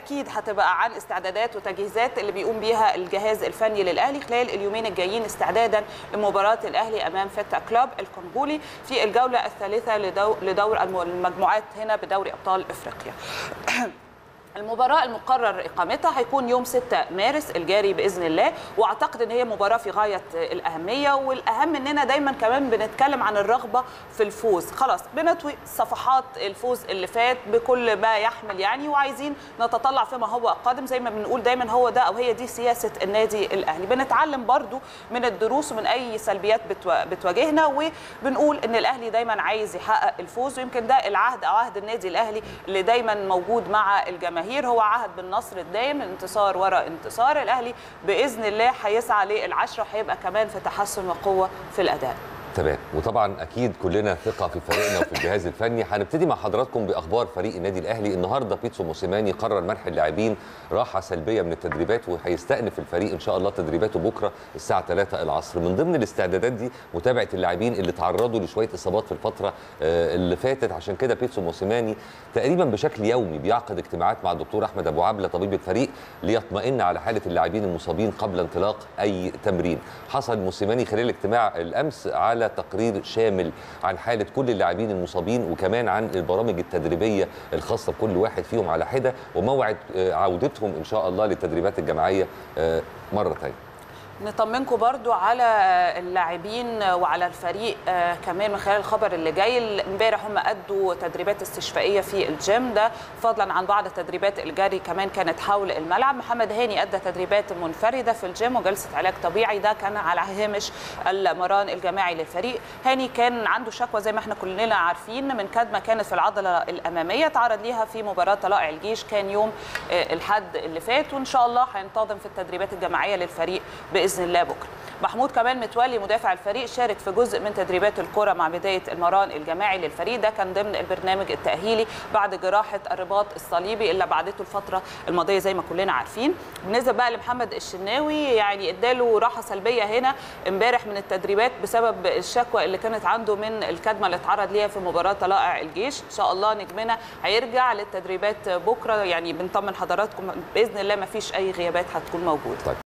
اكيد هتبقى عن استعدادات وتجهيزات اللي بيقوم بيها الجهاز الفني للاهلي خلال اليومين الجايين استعدادا لمباراه الاهلي امام فيتا كلوب الكونغولي في الجوله الثالثه لدو- لدور الم- المجموعات هنا بدوري ابطال افريقيا المباراة المقرر إقامتها هيكون يوم 6 مارس الجاري بإذن الله وأعتقد إن هي مباراة في غاية الأهمية والأهم إننا دايما كمان بنتكلم عن الرغبة في الفوز خلاص بنطوي صفحات الفوز اللي فات بكل ما يحمل يعني وعايزين نتطلع فيما هو قادم زي ما بنقول دايما هو ده أو هي دي سياسة النادي الأهلي بنتعلم برضو من الدروس ومن أي سلبيات بتوا- بتواجهنا وبنقول إن الأهلي دايما عايز يحقق الفوز ويمكن ده العهد أو عهد النادي الأهلي اللي دايما موجود مع الجماهير هو عهد بالنصر الدائم انتصار وراء انتصار الاهلي باذن الله هيسعى للعشره وهيبقى كمان في تحسن وقوه في الاداء تمام وطبعا اكيد كلنا ثقه في فريقنا وفي الجهاز الفني هنبتدي مع حضراتكم باخبار فريق النادي الاهلي النهارده بيتسو موسيماني قرر منح اللاعبين راحه سلبيه من التدريبات وهيستأنف الفريق ان شاء الله تدريباته بكره الساعه 3 العصر من ضمن الاستعدادات دي متابعه اللاعبين اللي تعرضوا لشويه اصابات في الفتره آه، اللي فاتت عشان كده بيتسو موسيماني تقريبا بشكل يومي بيعقد اجتماعات مع الدكتور احمد ابو عبله طبيب الفريق ليطمئن على حاله اللاعبين المصابين قبل انطلاق اي تمرين حصل موسيماني خلال اجتماع الامس على تقرير شامل عن حاله كل اللاعبين المصابين وكمان عن البرامج التدريبيه الخاصه بكل واحد فيهم على حده وموعد آه، عودتهم ان شاء الله للتدريبات الجماعيه آه، مره ثانيه نطمنكم برضو على اللاعبين وعلى الفريق آه، كمان من خلال الخبر اللي جاي امبارح هم ادوا تدريبات استشفائيه في الجيم ده فضلا عن بعض التدريبات الجري كمان كانت حول الملعب محمد هاني ادى تدريبات منفرده في الجيم وجلسه علاج طبيعي ده كان على هامش المران الجماعي للفريق هاني كان عنده شكوى زي ما احنا كلنا عارفين من كدمه كانت في العضله الاماميه تعرض ليها في مباراه طلائع الجيش كان يوم آه، الحد اللي فات وان شاء الله هينتظم في التدريبات الجماعيه للفريق باذن الله بكره محمود كمال متولي مدافع الفريق شارك في جزء من تدريبات الكره مع بدايه المران الجماعي للفريق ده كان ضمن البرنامج التاهيلي بعد جراحه الرباط الصليبي اللي بعدته الفتره الماضيه زي ما كلنا عارفين بالنسبه بقى لمحمد الشناوي يعني اداله راحه سلبيه هنا امبارح من التدريبات بسبب الشكوى اللي كانت عنده من الكدمه اللي اتعرض ليها في مباراه طلائع الجيش ان شاء الله نجمنا هيرجع للتدريبات بكره يعني بنطمن حضراتكم باذن الله ما فيش اي غيابات هتكون موجوده طيب